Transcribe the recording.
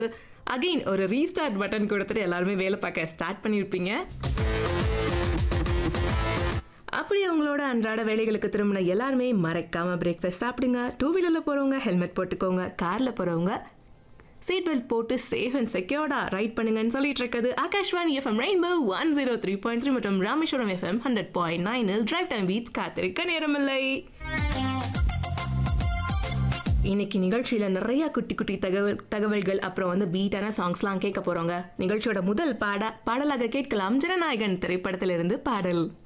again ஒரு restart button கொடுத்துட்டு எல்லாருமே வேலை பார்க்க ஸ்டார்ட் பண்ணியிருப்பீங்க அப்படி அவங்களோட அன்றாட வேலைகளுக்கு திரும்பின எல்லாருமே மறக்காம பிரேக்ஃபாஸ்ட் சாப்பிடுங்க டூ வீலரில் போகிறவங்க ஹெல்மெட் போட்டுக்கோங்க காரில் போகிறவங்க சீட் பெல்ட் போட்டு சேஃப் அண்ட் செக்யூர்டா ரைட் பண்ணுங்கன்னு சொல்லிட்டு இருக்குது Akashvani FM rainbow one zero three point three மற்றும் ராமேஸ்வரம் எஃப்எம் ஹண்ட்ரட் பாயிண்ட் நைனில் டிரைவ் டைம் பீச் காத்திருக்க நேரமில்லை இன்னைக்கு நிகழ்ச்சியில நிறைய குட்டி குட்டி தகவல் தகவல்கள் அப்புறம் வந்து பீட்டான சாங்ஸ்லாம் கேட்க போறோங்க நிகழ்ச்சியோட முதல் பாட பாடலாக கேட்கலாம் ஜனநாயகன் திரைப்படத்திலிருந்து பாடல்